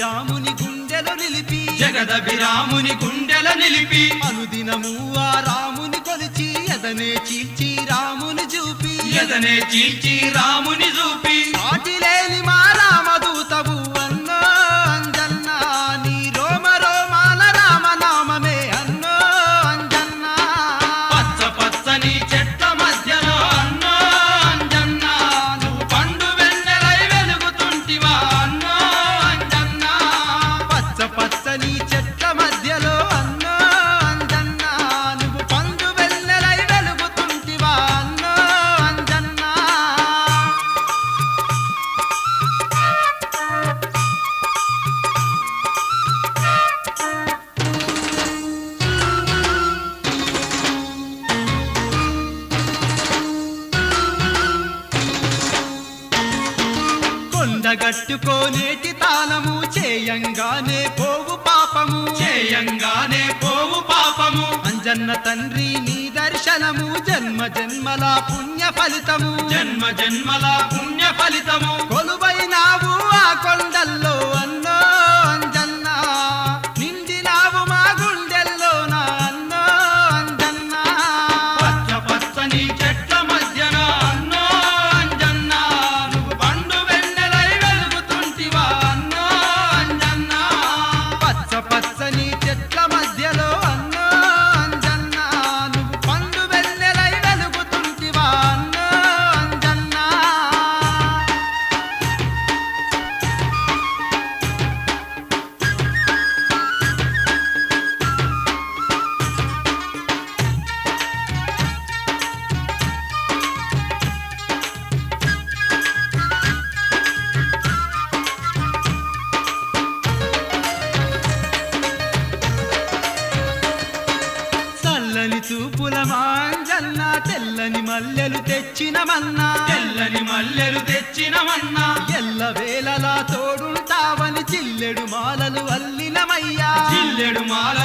జగదభిరాముని గుండెలు నిలిపి జగదభిరాముని గుండెల నిలిపి అనుదినము ఆ రాముని కొలిచి ఎదనే చీల్చి రాముని చూపి ఎదనే చీల్చి రాముని చూపి సాటి లేని మా రామదూతవు అన్నో అంజన్న నీ రోమ రోమాల రామనామమే అన్నో అంజన్న పచ్చ పచ్చని చెట్ల మధ్యలో అన్నో అంజన్న నువ్వు పండు వెన్నెలై వెలుగుతుంటివా అన్నో అంజన్న పచ్చ పచ్చని చెట్ల మధ్యలో అన్నో అంజన్న నువ్వు పండు వెన్నెలై వెలుగుతుంటివా అన్నో అంజన్న కొండగట్టుకోనేటి తాళము చేయంగానే పోవు పాపము చేయంగానే పోవు పాపము అంజన్న తండ్రి నీ దర్శనము జన్మ జన్మల పుణ్య ఫలితము జన్మ జన్మల పుణ్య ఫలితము కొలువైనావు ఆ కొండల్లో అన్నో అంజన్న నిండినావు మా గుండెల్లో నా అన్నో అంజన్న పచ్చ పచ్చని చెట్ల మధ్యన అన్నో అంజన్న నువ్వు పండు వెన్నెలై వెలుగుతుంటివా అన్నో అంజన్న పచ్చ పచ్చని చెట్ల మధ్యలో అన్నో అంజన్న నువ్వు పండు వెన్నెలై వెలుగుతుంటివా అన్నో అంజన్న చల్లని చూపుల మాంజన్న తెల్లని మల్లెలు తెచ్చినమన్నా తెల్లని మల్లెలు తెచ్చినమన్నా ఎల్ల వేళలా తోడుంటావని చిల్లెడు మాలలు అల్లినమయ్యా చిల్లెడు మాల